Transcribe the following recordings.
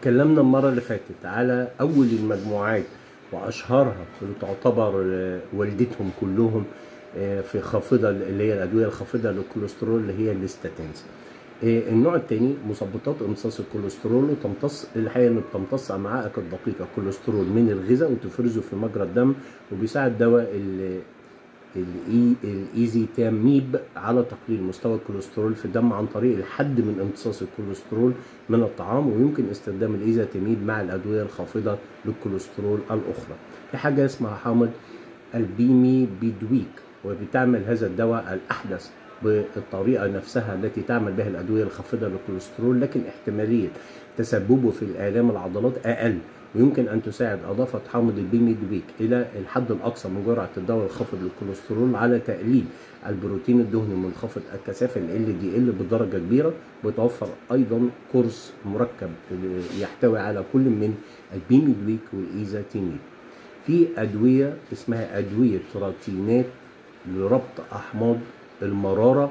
اتكلمنا المرة اللي فاتت على أول المجموعات وأشهرها اللي تعتبر آه، والدتهم كلهم آه، في خافضة اللي هي الأدوية الخافضة للكوليسترول اللي هي الاستاتينز. آه، النوع الثاني مثبطات امتصاص الكوليسترول وتمتص الحقيقه انه بتمتص امعائك الدقيقه الكوليسترول من الغذاء وتفرزه في مجرى الدم وبيساعد دواء ال الاي الايزيتاميب على تقليل مستوى الكوليسترول في الدم عن طريق الحد من امتصاص الكوليسترول من الطعام ويمكن استخدام الايزيتاميب مع الادويه الخافضه للكوليسترول الاخرى. في حاجه اسمها حامض البيمي بيدويك وبتعمل هذا الدواء الاحدث بالطريقه نفسها التي تعمل بها الادويه الخافضه للكوليسترول لكن احتماليه تسببه في الالام العضلات اقل ويمكن ان تساعد اضافه حامض البيميدويك الى الحد الاقصى من جرعه الدواء الخافض للكوليسترول على تقليل البروتين الدهني منخفض الكثافه ال دي ال بدرجه كبيره بيتوفر ايضا قرص مركب يحتوي على كل من البيميدويك والايزاتيميب في ادويه اسمها ادويه راتينات لربط احماض المراره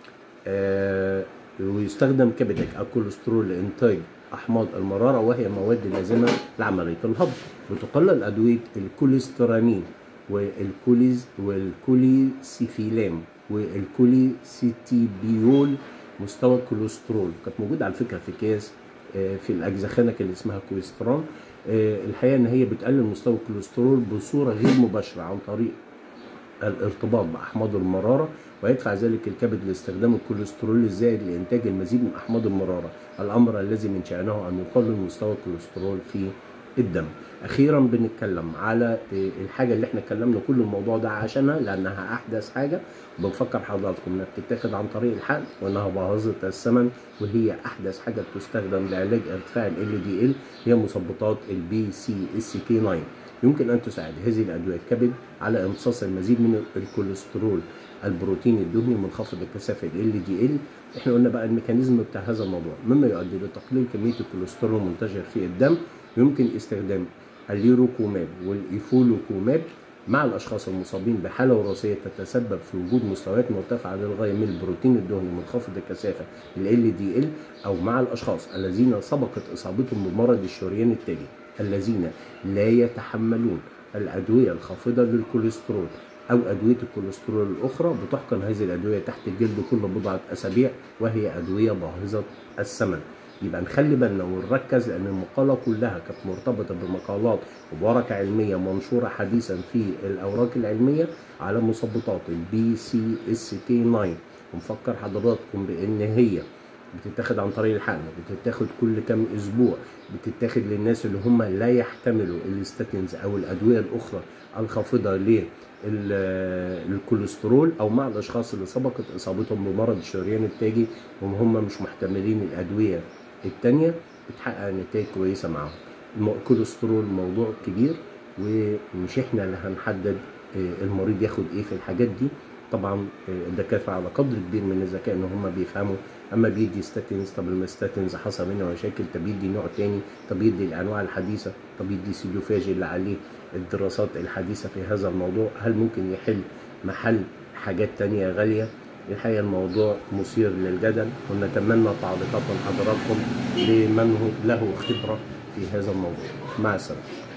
آه ويستخدم كبدك الكوليسترول لانتاج احماض المراره وهي مواد لازمه لعمليه الهضم وتقلل ادويه الكوليسترامين والكوليز والكوليسيفيلام والكوليسيتيبيول مستوى الكوليسترول كانت موجوده على فكره في اكياس آه، في الاجزخانه اللي اسمها كويستران آه، الحقيقه ان هي بتقلل مستوى الكوليسترول بصوره غير مباشره عن طريق الارتباط باحماض المراره ويدفع ذلك الكبد لاستخدام الكوليسترول الزائد لانتاج المزيد من احماض المراره الامر الذي من شانه ان يقلل مستوى الكوليسترول في الدم اخيرا بنتكلم على الحاجه اللي احنا اتكلمنا كل الموضوع ده عشانها لانها احدث حاجه بنفكر حضراتكم انها بتتاخد عن طريق الحقن وانها باهظه الثمن وهي احدث حاجه بتستخدم لعلاج ارتفاع ال دي ال هي مثبطات البي سي اس كي 9 يمكن ان تساعد هذه الادويه الكبد على امتصاص المزيد من الكوليسترول البروتين الدهني منخفض الكثافه ال دي ال احنا قلنا بقى الميكانيزم بتاع هذا الموضوع مما يؤدي لتقليل كميه الكوليسترول المنتشر في الدم يمكن استخدام الليروكوماب والايفولوكوماب مع الاشخاص المصابين بحاله وراثيه تتسبب في وجود مستويات مرتفعه للغايه من البروتين الدهني منخفض الكثافه ال دي ال او مع الاشخاص الذين سبقت اصابتهم بمرض الشريان التاجي الذين لا يتحملون الادويه الخافضه للكوليسترول او ادويه الكوليسترول الاخرى بتحقن هذه الادويه تحت الجلد كل بضعه اسابيع وهي ادويه باهظه الثمن يبقى نخلي بالنا ونركز لان المقاله كلها كانت مرتبطه بمقالات وبورقه علميه منشوره حديثا في الاوراق العلميه على مثبطات البي سي اس كي 9 ونفكر حضراتكم بان هي بتتاخد عن طريق الحقن بتتاخد كل كام اسبوع بتتاخد للناس اللي هم لا يحتملوا الاستاتينز او الادويه الاخرى الخافضه للكوليسترول او مع الاشخاص اللي سبقت اصابتهم بمرض الشريان التاجي وهم مش محتملين الادويه التانية بتحقق نتائج كويسه معاهم الكوليسترول موضوع كبير ومش احنا اللي هنحدد آه، المريض ياخد ايه في الحاجات دي طبعا آه، الدكاتره على قدر كبير من الذكاء ان هم بيفهموا اما بيدي ستاتينز طب الستاتينز حصل منها مشاكل طب يدي نوع تاني طب يدي الانواع الحديثه طب يدي سيدوفاجي اللي عليه الدراسات الحديثه في هذا الموضوع هل ممكن يحل محل حاجات تانية غاليه الحقيقه الموضوع مثير للجدل ونتمنى تعليقات من حضراتكم لمن هو له خبره في هذا الموضوع مع السلامه